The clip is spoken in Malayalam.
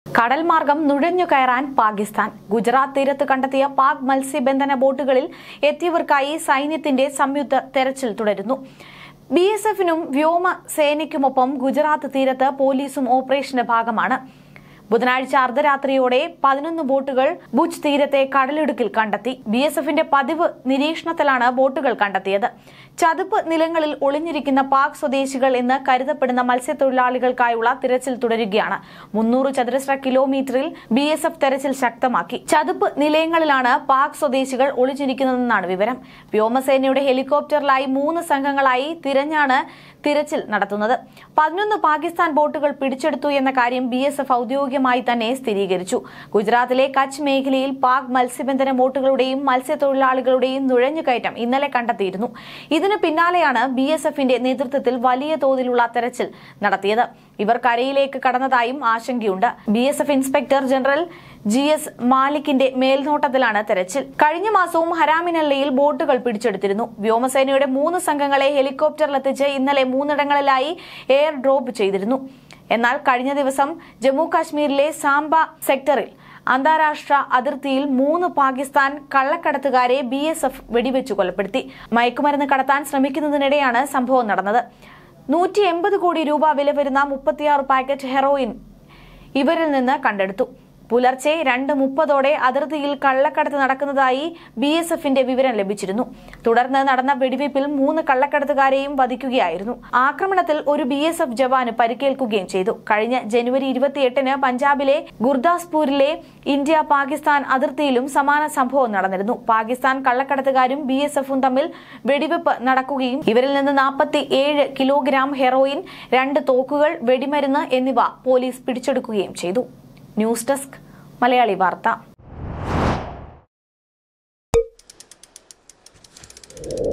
കടൽ മാർഗം നുഴഞ്ഞു കയറാൻ പാകിസ്ഥാൻ ഗുജറാത്ത് തീരത്ത് കണ്ടെത്തിയ പാക് മത്സ്യബന്ധന ബോട്ടുകളിൽ എത്തിയവർക്കായി സൈന്യത്തിന്റെ സംയുക്ത തെരച്ചിൽ തുടരുന്നു ബി എസ് എഫിനും വ്യോമ സേനയ്ക്കുമൊപ്പം ഗുജറാത്ത് തീരത്ത് പോലീസും ഓപ്പറേഷന്റെ ഭാഗമാണ് ബുധനാഴ്ച അർദ്ധരാത്രിയോടെ പതിനൊന്ന് ബോട്ടുകൾ ഭുജ് തീരത്തെ കടലിടുക്കിൽ കണ്ടെത്തി ബി എസ് എഫിന്റെ പതിവ് നിരീക്ഷണത്തിലാണ് ബോട്ടുകൾ കണ്ടെത്തിയത് ചതുപ്പ് നിലങ്ങളിൽ ഒളിഞ്ഞിരിക്കുന്ന പാക് സ്വദേശികൾ എന്ന് കരുതപ്പെടുന്ന മത്സ്യത്തൊഴിലാളികൾക്കായുള്ള തിരച്ചിൽ തുടരുകയാണ് മുന്നൂറ് ചതുരശ്ര കിലോമീറ്ററിൽ ബി എസ് എഫ് തെരച്ചിൽ ശക്തമാക്കി ചതുപ്പ് നിലയങ്ങളിലാണ് പാക് സ്വദേശികൾ ഒളിഞ്ഞിരിക്കുന്നതെന്നാണ് വിവരം വ്യോമസേനയുടെ ഹെലികോപ്റ്ററിലായി മൂന്ന് സംഘങ്ങളായി തിരഞ്ഞാണ് തിരച്ചിൽ നടത്തുന്നത് പതിനൊന്ന് പാകിസ്ഥാൻ ബോട്ടുകൾ പിടിച്ചെടുത്തു എന്ന കാര്യം ബി എസ് എഫ് ഔദ്യോഗികമായി തന്നെ സ്ഥിരീകരിച്ചു ഗുജറാത്തിലെ കച്ച് മേഖലയിൽ പാക് മത്സ്യബന്ധന ബോട്ടുകളുടെയും മത്സ്യത്തൊഴിലാളികളുടെയും നുഴഞ്ഞുകയറ്റം ഇന്നലെ കണ്ടെത്തിയിരുന്നു ഇതിന് പിന്നാലെയാണ് ബി എസ് എഫിന്റെ നേതൃത്വത്തിൽ വലിയ തോതിലുള്ള തെരച്ചിൽ നടത്തിയത് ഇവർ കരയിലേക്ക് കടന്നതായും ആശങ്കയുണ്ട് B S F inspector general G S മാലിക്കിന്റെ മേൽനോട്ടത്തിലാണ് തെരച്ചിൽ കഴിഞ്ഞ മാസവും ഹരാമിനല്ലയിൽ ബോട്ടുകൾ പിടിച്ചെടുത്തിരുന്നു വ്യോമസേനയുടെ മൂന്ന് സംഘങ്ങളെ ഹെലികോപ്റ്ററിലെത്തിച്ച് ഇന്നലെ മൂന്നിടങ്ങളിലായി എയർ ഡ്രോപ്പ് ചെയ്തിരുന്നു എന്നാൽ കഴിഞ്ഞ ദിവസം ജമ്മു കാശ്മീരിലെ സാംബ സെക്ടറിൽ അന്താരാഷ്ട്ര അതിർത്തിയിൽ മൂന്ന് പാകിസ്ഥാൻ കള്ളക്കടത്തുകാരെ ബി എസ് എഫ് വെടിവെച്ചു കൊലപ്പെടുത്തി മയക്കുമരുന്ന് കടത്താൻ ശ്രമിക്കുന്നതിനിടെയാണ് സംഭവം നടന്നത് നൂറ്റി എൺപത് കോടി രൂപ വില വരുന്ന മുപ്പത്തിയാറ് പാക്കറ്റ് ഹെറോയിൻ ഇവരിൽ നിന്ന് കണ്ടെടുത്തു പുലർച്ചെ രണ്ട് മുപ്പതോടെ അതിർത്തിയിൽ കള്ളക്കടത്ത് നടക്കുന്നതായി ബി എസ് എഫിന്റെ വിവരം ലഭിച്ചിരുന്നു തുടർന്ന് നടന്ന വെടിവയ്പിൽ മൂന്ന് കള്ളക്കടത്തുകാരെയും വധിക്കുകയായിരുന്നു ആക്രമണത്തിൽ ഒരു ബി എസ് എഫ് ജവാന് പരിക്കേൽക്കുകയും ചെയ്തു കഴിഞ്ഞ ജനുവരി ഇരുപത്തിയെട്ടിന് പഞ്ചാബിലെ ഗുർദാസ്പൂരിലെ ഇന്ത്യ പാകിസ്ഥാൻ അതിർത്തിയിലും സമാന സംഭവം നടന്നിരുന്നു പാകിസ്ഥാൻ കള്ളക്കടത്തുകാരും ബി എസ് എഫും തമ്മിൽ വെടിവെപ്പ് നടക്കുകയും ഇവരിൽ നിന്ന് നാൽപ്പത്തി ഏഴ് കിലോഗ്രാം ഹെറോയിൻ രണ്ട് തോക്കുകൾ വെടിമരുന്ന് എന്നിവ പോലീസ് പിടിച്ചെടുക്കുകയും ചെയ്തു ന്യൂസ് ഡെസ്ക് മലയാളി വാർത്ത